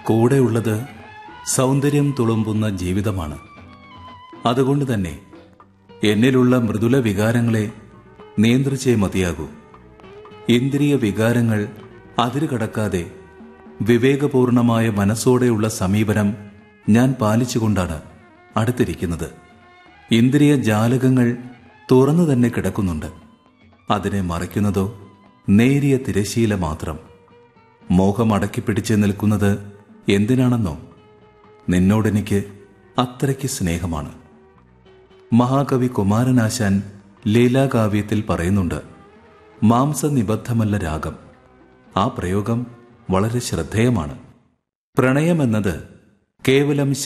കൂടെയുള്ളത് സൗന്ദര്യം തുളുമ്പുന്ന ജീവിതമാണ് അതുകൊണ്ട് തന്നെ എന്നിലുള്ള മൃദുല വികാരങ്ങളെ നിയന്ത്രിച്ചേ മതിയാകൂ ഇന്ദ്രിയ വികാരങ്ങൾ അതിരുകടക്കാതെ വിവേകപൂർണമായ മനസ്സോടെയുള്ള സമീപനം ഞാൻ പാലിച്ചുകൊണ്ടാണ് അടുത്തിരിക്കുന്നത് ഇന്ദ്രിയ ജാലകങ്ങൾ തുറന്നു തന്നെ കിടക്കുന്നുണ്ട് അതിനെ മറയ്ക്കുന്നതോ നേരിയ തിരശീല മാത്രം മോഹം അടക്കിപ്പിടിച്ച് നിൽക്കുന്നത് എന്തിനാണെന്നോ നിന്നോടെനിക്ക് അത്രയ്ക്ക് സ്നേഹമാണ് മഹാകവി കുമാരനാശാൻ ലീലാകാവ്യത്തിൽ പറയുന്നുണ്ട് മാംസനിബദ്ധമല്ല രാഗം ആ പ്രയോഗം വളരെ ശ്രദ്ധേയമാണ് പ്രണയമെന്നത് കേവലം